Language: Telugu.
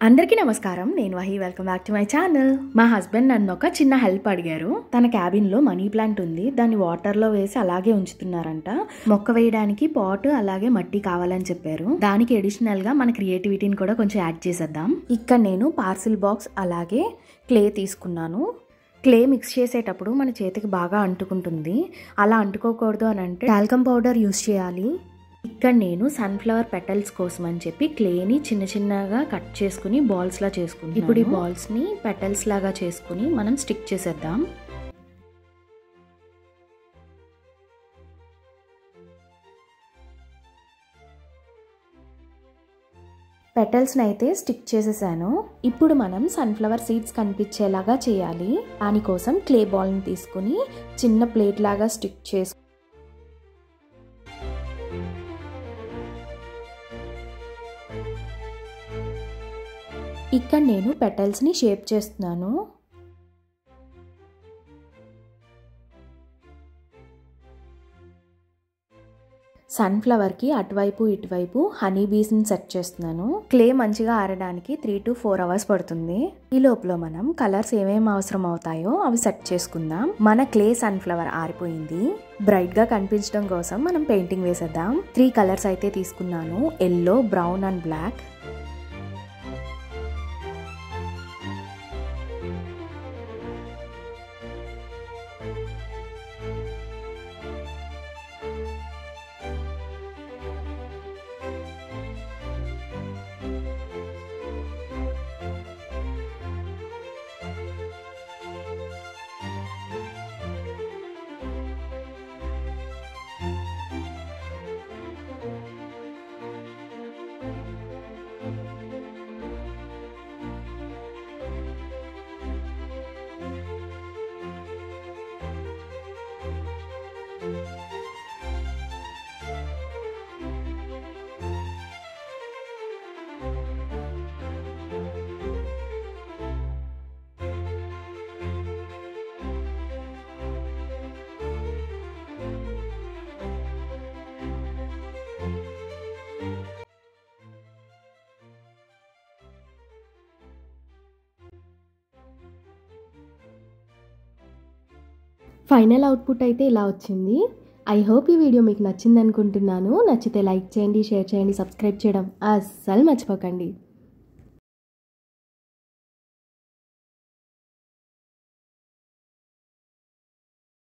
అందరికీ నమస్కారం నేను Vahi welcome back to my channel మా హస్బెండ్ నన్ను ఒక చిన్న హెల్ప్ అడిగారు తన క్యాబిన్ లో మనీ ప్లాంట్ ఉంది దాన్ని వాటర్ లో వేసి అలాగే ఉంచుతున్నారంట మొక్క వేయడానికి పాట్ అలాగే మట్టి కావాలని చెప్పారు దానికి అడిషనల్ గా మన క్రియేటివిటీని కూడా కొంచెం యాడ్ చేసేద్దాం ఇక్కడ నేను పార్సిల్ బాక్స్ అలాగే క్లే తీసుకున్నాను క్లే మిక్స్ చేసేటప్పుడు మన చేతికి బాగా అంటుకుంటుంది అలా అంటుకోకూడదు అని అంటే టాల్కమ్ పౌడర్ యూస్ చేయాలి ఇక్కడ నేను సన్ఫ్లవర్ పెటల్స్ కోసం అని చెప్పి క్లేని చిన్న చిన్నగా కట్ చేసుకుని బాల్స్ లా చేసుకుని ఇప్పుడు ఈ బాల్స్ ని పెటల్స్ లాగా చేసుకుని మనం స్టిక్ చేసేద్దాం పెటల్స్ని అయితే స్టిక్ చేసేసాను ఇప్పుడు మనం సన్ఫ్లవర్ సీడ్స్ కనిపించేలాగా చేయాలి దానికోసం క్లే బాల్ని తీసుకుని చిన్న ప్లేట్ లాగా స్టిక్ చేసు ఇక్కడ నేను పెటల్స్ని షేప్ చేస్తున్నాను సన్ఫ్లవర్కి అటువైపు ఇటువైపు హనీ బీస్ని సెట్ చేస్తున్నాను క్లే మంచిగా ఆరడానికి త్రీ టు ఫోర్ అవర్స్ పడుతుంది ఈ లోపల మనం కలర్స్ ఏమేమి అవసరం అవుతాయో అవి సెట్ చేసుకుందాం మన క్లే సన్ఫ్లవర్ ఆరిపోయింది బ్రైట్ గా కనిపించడం కోసం మనం పెయింటింగ్ వేసేద్దాం త్రీ కలర్స్ అయితే తీసుకున్నాను yellow brown and black final output అయితే ఇలా వచ్చింది ఐ హోప్ ఈ వీడియో మీకు నచ్చింది అనుకుంటున్నాను నచ్చితే లైక్ చేయండి షేర్ చేయండి సబ్స్క్రైబ్ చేయడం అస్సలు మర్చిపోకండి